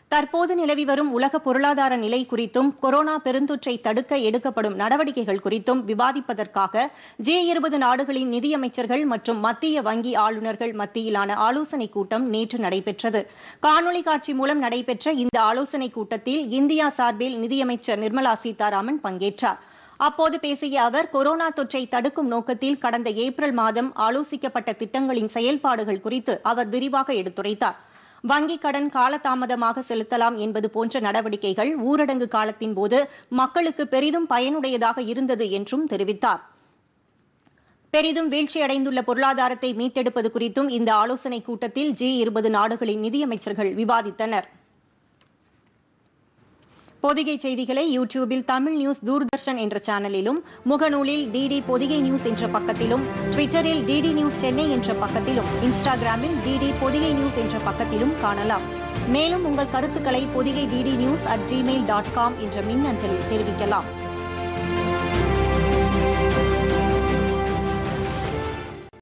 தற்போது நிலவி வரும் உலக பொருளாதார நிலை குறித்தும் கொரோனா பெருந்தொற்றை தடுக்க எடுக்கப்படும் நடவடிக்கைகள் குறித்தும் விவாதிப்பதற்காக ஜி இருபது நாடுகளின் நிதியமைச்சர்கள் மற்றும் மத்திய வங்கி ஆளுநர்கள் மத்தியிலான ஆலோசனைக் கூட்டம் நேற்று நடைபெற்றது காணொலி காட்சி மூலம் நடைபெற்ற இந்த ஆலோசனைக் கூட்டத்தில் இந்தியா சார்பில் நிதியமைச்சர் நிர்மலா சீதாராமன் பங்கேற்றார் அப்போது பேசிய அவர் கொரோனா தொற்றை தடுக்கும் நோக்கத்தில் கடந்த ஏப்ரல் மாதம் ஆலோசிக்கப்பட்ட திட்டங்களின் செயல்பாடுகள் குறித்து அவர் விரிவாக எடுத்துரைத்தார் வங்கிக் கடன் காலதாமதமாக செலுத்தலாம் என்பது போன்ற நடவடிக்கைகள் ஊரடங்கு காலத்தின் போது மக்களுக்கு பெரிதும் பயனுடையதாக இருந்தது என்றும் தெரிவித்தார் பெரிதும் வீழ்ச்சியடைந்துள்ள பொருளாதாரத்தை மீட்டெடுப்பது குறித்தும் இந்த ஆலோசனைக் கூட்டத்தில் ஜி இருபது நாடுகளின் நிதியமைச்சர்கள் விவாதித்தனர் பொதிகை செய்திகளை யூடியூபில் தமிழ் நியூஸ் தூர்தர்ஷன் என்ற சேனலிலும் முகநூலில் டிடி பொதிகை நியூஸ் என்ற பக்கத்திலும் ட்விட்டரில் டிடி நியூஸ் சென்னை என்ற பக்கத்திலும் இன்ஸ்டாகிராமில் டிடி பொதிகை நியூஸ் என்ற பக்கத்திலும் காணலாம் மேலும் உங்கள் கருத்துக்களை Podhigai DD news at Gmail dot com என்ற மின்னஞ்சலில் தெரிவிக்கலாம்